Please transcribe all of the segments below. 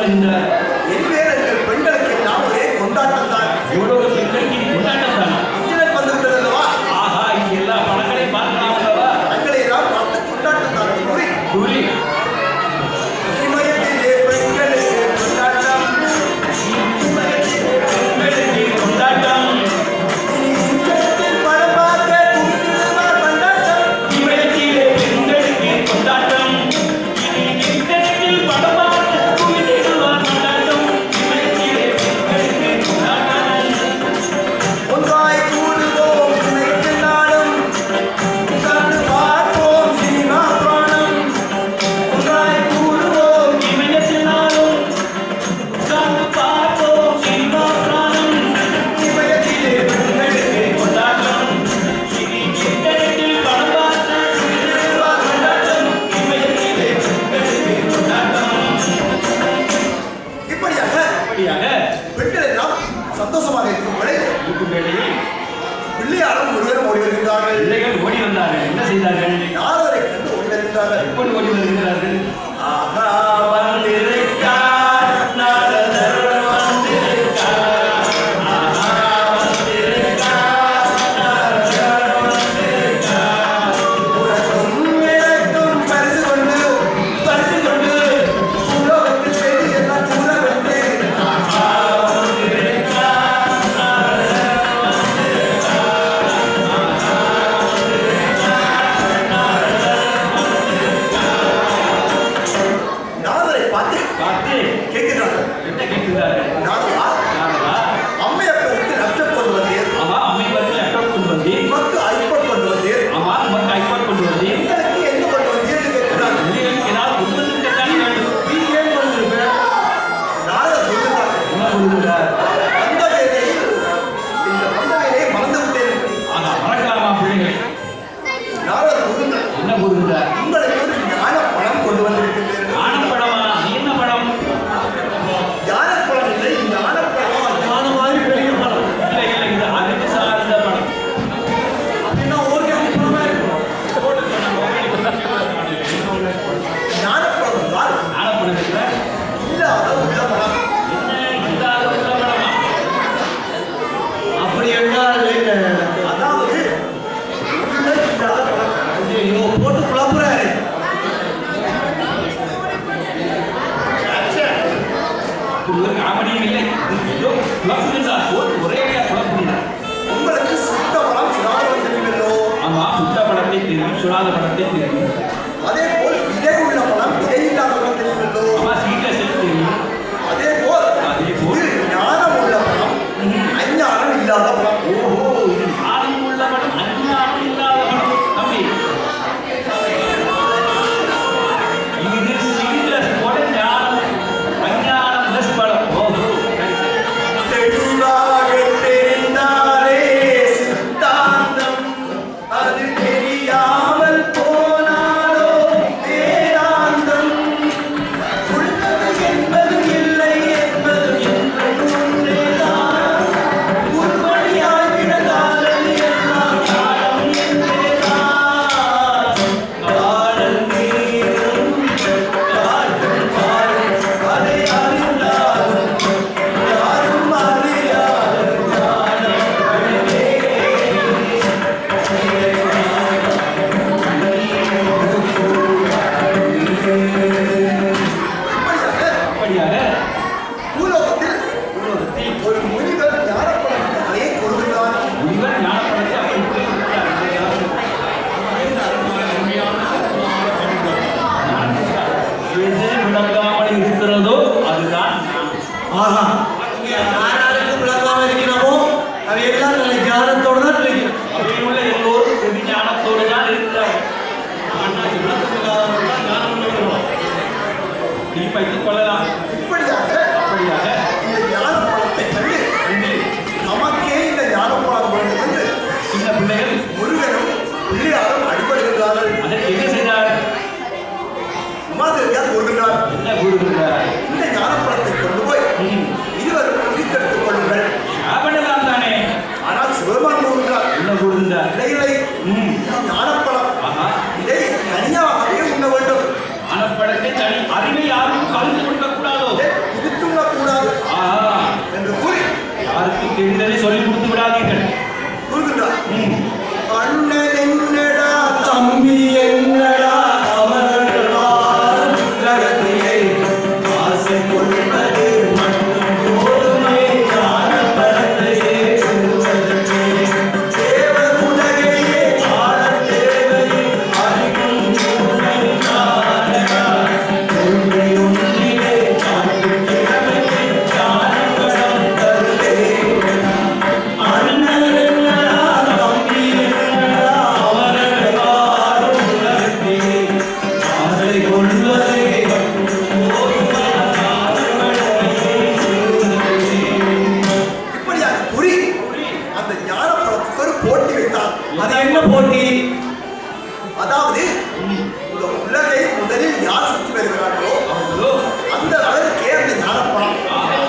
வருகின்றார் என்மேல் எங்கள் பெண்களுக்கு எல்லாம் ஒரே கொண்டாட்டம் தான் எவ்வளவு பெண்களுக்கு கொண்டாட்டம் தான் இன்டர்நெட் வந்து விட்டது அல்லவா ஆஹா இங்க எல்லா படங்களையும் பார்க்கலாம் அல்லவா படங்களை எல்லாம் பார்த்து கொண்டாட்டம் தான் கூறி கூலி இமயத்திலே பெண்களுக்கு கொண்டாட்டம் பெண்களுக்கு கொண்டாட்டம் இனி இன்டர்நெட்டில் படம் பார்க்க குவிந்திடுவார் கொண்டாட்டம் இமயத்திலே பெண்களுக்கு கொண்டாட்டம் இனி இன்டர்நெட்டில் படம் பார்த்து குவிந்திடுவார் கொண்டாட்டம் இமயத்திலே பெண்களுக்கு கொண்டாட்டம் ஒன்றாய் கூடுவோம் இணைத்து நாளும் உட்கார்ந்து பார்ப்போம் சினிமா பிராணம் ஒன்றாய் கூடுவோம் இமயத்தினாலும் உட்கார்ந்து பார்ப்போம் சினிமா பிராணம் இமயத்திலே பெண்களுக்கு கொண்டாட்டம் இனி இன்டர்நெட்டில் படம் பார்த்து குவிந்திடுவார் கொண்டாட்டம் இமயத்திலே பெண்களுக்கு கொண்டாட்டம் இப்படியாக அப்படியாக பெண்கள் எல்லாம் சந்தோஷமாக இருக்கும் வேளை இருக்கும் வேளையில் பிள்ளையாரும் முருகனும் ஓடி வருகின்றார்கள் பிள்ளைகள் ஓடி வந்தார்கள் என்ன செய்தார்கள் யாரை கண்டு ஓடி வருகின்றார்கள் எப்போது ஓடி வருகிறார்கள் ஆகா வந்திருக்கார் நாரதர் வந்திருக்கார் ஆகா வந்திருக்கார் நாரதர் வந்திருக்கார் உனக்கும் எனக்கும் பரிசு கொண்டு பரிசு கொண்டு உலகத்தில் செய்தி எல்லாம் சொல்ல வேண்டும் ஆகா வந்திருக்கார் நாரதர் நாரதரை பார்த்து பார்த்து கேட்கிறார்கள் என்ன கேட்கிறார்கள் நாரதா நாரதா, அம்மையப்பருக்கு லட்சம் கொண்டு வந்தீர் ஆமா அம்மை வந்து லேப்டாப் கொண்டு வந்து உமக்கு ஐபோன் கொண்டு வந்தீர் ஆமா உமக்கு ஐபாட் கொண்டு வந்து எங்களுக்கு என்ன கொண்டு வந்தீர்னு கேட்கிறார் உங்களுக்கு ஏதாவது கொண்டு வந்துட்டானே வேண்டும் நீ ஏன் கொண்டிருக்க நாரதர் சொல்லுகிறார் என்ன சொல்லுகிறார் வந்த வேலையில் இந்த வந்த வேலையை மறந்து விட்டேன் ஆனா மறக்காமா பிள்ளைகள் நாரதர் சொல்லுகிறார் என்ன கூறுகிறார் உங்களுக்கு ஒரு ஞான பழம் கொண்டு வந்திருக்கின்றேன் ஆனப்படமா அது என்ன படம் ஞான பழம் இல்லை ஞான பழம் ஞான மாதிரி பெரிய பழம் இல்லை இல்லை இது அறிவு சார்ந்த படம் அப்படின்னா ஓர்கானிக் பழமா இருக்கும் ஞான பழம் தான் ஆனப்படம் இருக்கிற இல்லாத உள்ள பழம் என்ன இல்லாத உள்ள படமா அப்படி என்றால் அதாவது உள்ள இல்லாத பழம் ஐயோ போட்டு குழப்புறாரு ஒரு காமெடியும் இல்லை ஏதோ குழப்புகின்றார் ஒரு ஒரே குழப்புகின்றார் உங்களுக்கு சுத்த பழம் சுடாத பழம் தெரியுமல்லோ ஆமா சுத்த படத்தை தெரியும் சுடாத படத்தை தெரியும் அதே போல் விதை உள்ள பழம் விதை இல்லாத பழம் தெரியுமல்லோ ஆமா சீக்கிரம் செல் தெரியும் அதே போல் அதே போல் இது ஞானம் உள்ள பழம் அஞ்ஞானம் இல்லாத பழம் ஓஹோ இது ஞானம் உள்ள படம் அஞ்ஞானம் இல்லாத படம் தம்பி இது சீக்கிரம் போல ஞானம் அஞ்ஞானம் பிளஸ் படம் ஓஹோ சரி, சரி. தெளிவாக தெரிந்தாலே சித்தாந்தம் அது தெரியாமல் போனாலோ வேதாந்தம் உள்ளது என்பது இல்லை என்பது என்று ஒன்றேதான் உருப்படியாய் விடலாதது எல்லாம் காலம் என்றேதான் காலம் நீரும் காற்றும் பாடும் அதை அறிந்தாலும் யாரும் அறியாத ஞானமே. இப்படியாக அப்படியாக பூலோகத்தில் உலகத்தில் ஒரு முனிவர் ஞானப்பழம் தலையை கொடுத்தான் இவர் ஞானப்படத்தை அப்படி கொடுத்திருக்கிறார். எது விளங்காமல் இருக்கிறதோ அதுதான் ஞானம். ஆஹா யாராருக்கு விளக்காம இருக்கிறோமோ அவையெல்லாம் நல்ல ஞானத்தோடு தான் இருக்கிறோம் அப்படி உள்ள எல்லோரும் வெகு ஞானத்தோடு தான் இருக்கிறார்கள் அண்ணாச்சி விளக்கமில்லாதவர்கள் தான் ஞானம் உள்ளவர்கள். திருப்பைத்துக் கொள்ளலாம் இப்படியாக அப்படியாக இந்த ஞானப்பழத்தை கண்டு இன்று நமக்கே இந்த ஞானப்பழம் வேண்டும் என்று சின்ன பிள்ளைகள் முருகனும் பிள்ளையாரும் அடிபடுகின்றார்கள் அதற்கு என்ன செய்தார் உமாதேவியார் கூறுகின்றார் என்ன கூறுகிறார் இந்த ஞானப்பழத்தை கொண்டு போய் ம். இருவரும் பிரித்தெடுத்துக் கொள்ளுங்கள் சாப்பிடலாம் தானே ஆனால் சிவபெருமான் கூறுகின்றார் என்ன கூறுகிறார் இல்லை இல்லை ம். இது ஞானப்பழம் ஆஹா இதை தனியாகவே உண்ண வேண்டும் ஞானப்படத்தை தனி அறிவை யாரும் கலந்து கொடுக்க கூடாதோ இது அதாவது இந்த உலகை முதலில் யார் சுற்றி வருகிறார்களோ அவங்களோ அந்த அளவுக்கே அந்த ஞானப்பழம்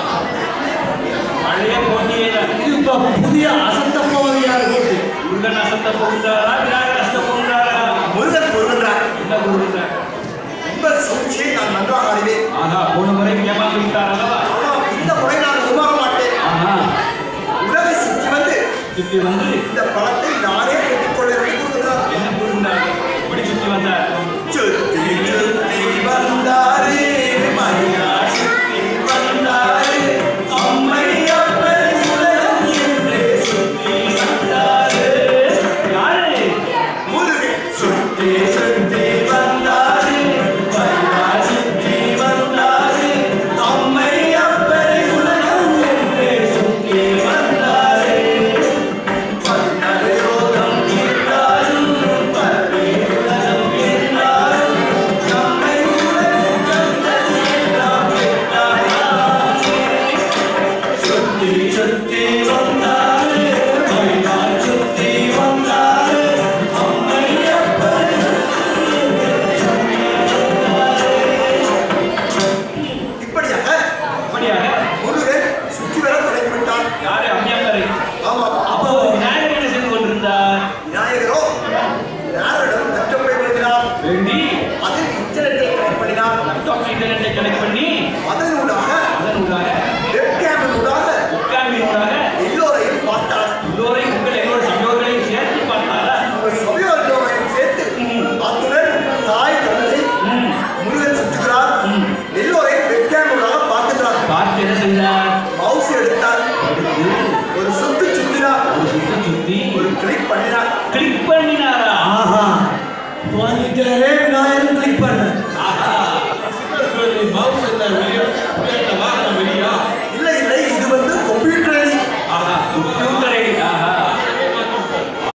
பழைய போட்டியே தான் இது இப்ப புதிய அசத்த போவதையாக போட்டு முருகன் அசத்த போகிறாரா விநாயகர் அசத்த போகிறாரா முருகன் முருகன் என்ன போகிறார் உங்கள் சூழ்ச்சியை நான் நன்றாக அறிவேன் ஆனா போன முறை ஏமாந்து விட்டார் அல்லவா ஆனால் இந்த முறை நான் உருவாக மாட்டேன் ஆனா உலகை சுற்றி வந்து சுற்றி வந்து இந்த பழத்தை நானே பெற்றுக்கொள்ள கூறுகிறார் என்ன கூறுகிறார் எப்படி சுற்றி வந்தார் சுத்தி சுத்தி வந்தாரே மரியா சுத்தி வந்தாரே அம்மை அப்பன் உலகம் என்றே சுத்தி வந்தாரே யாரு முருகன் சுத்தி